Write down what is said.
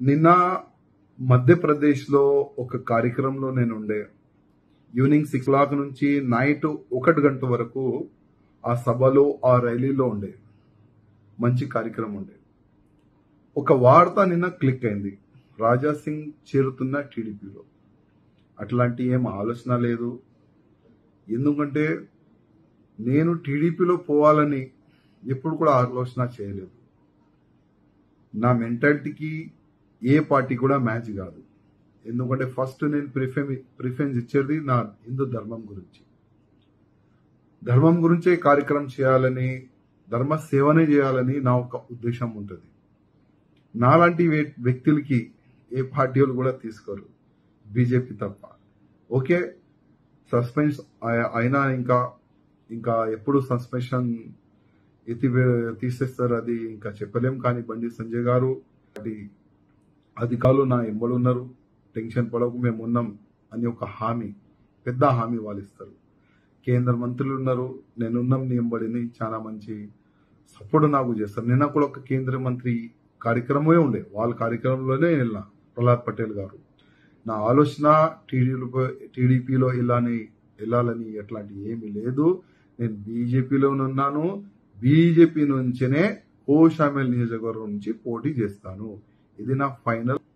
నిన్న మధ్యప్రదేశ్లో ఒక కార్యక్రమంలో నేను ఉండే ఈవినింగ్ సిక్స్ క్లాక్ నుంచి నైట్ ఒకటి గంట వరకు ఆ సభలో ఆ ర్యాలీలో ఉండే మంచి కార్యక్రమం ఉండే ఒక వార్త నిన్న క్లిక్ అయింది రాజా సింగ్ చేరుతున్న టీడీపీలో అట్లాంటి ఏం ఆలోచన లేదు ఎందుకంటే నేను టీడీపీలో పోవాలని ఎప్పుడు కూడా ఆలోచన చేయలేదు నా మెంటాలిటీకి ఏ పార్టీ కూడా మ్యాచ్ కాదు ఎందుకంటే ఫస్ట్ నేను ప్రిఫెన్ ప్రిఫరెన్స్ ఇచ్చేది నా హిందూ ధర్మం గురించి ధర్మం గురించే కార్యక్రమం చేయాలని ధర్మ సేవనే చేయాలని నా ఒక ఉద్దేశం ఉంటుంది నాలాంటి వ్య- వ్యక్తులకి ఏ పార్టీ వాళ్ళు కూడా తీసుకోరు బీజేపీ తప్ప ఓకే సస్పెన్స్ అయినా ఇంకా ఇంకా ఎప్పుడు సస్పెన్షన్ ఎత్తి తీసేస్తారు అది ఇంకా చెప్పలేం కానీ బండి సంజయ్ గారు అది అధికారులు నా ఎంబడి ఉన్నారు టెన్షన్ పడకు మేము ఉన్నాం అని ఒక హామీ పెద్ద హామీ వాళ్ళు ఇస్తారు కేంద్ర మంత్రులు ఉన్నారు నేనున్నాం నీ ఎంబడిని చాలా మంచి సపోర్ట్ నాకు చేస్తారు నిన్న కూడా ఒక కేంద్ర మంత్రి కార్యక్రమమే ఉండే వాళ్ళ కార్యక్రమంలోనే వెళ్ళిన ప్రహ్లాద్ పటేల్ గారు నా ఆలోచన టీడీపీలో టీడీపీలో వెళ్ళాలని వెళ్ళాలని ఎట్లాంటి ఏమీ లేదు నేను బీజేపీలో ఉన్నాను బీజేపీ నుంచినే ఓ షామిల్ నియోజకవర్గం నుంచి పోటీ చేస్తాను ఇది నా ఫైనల్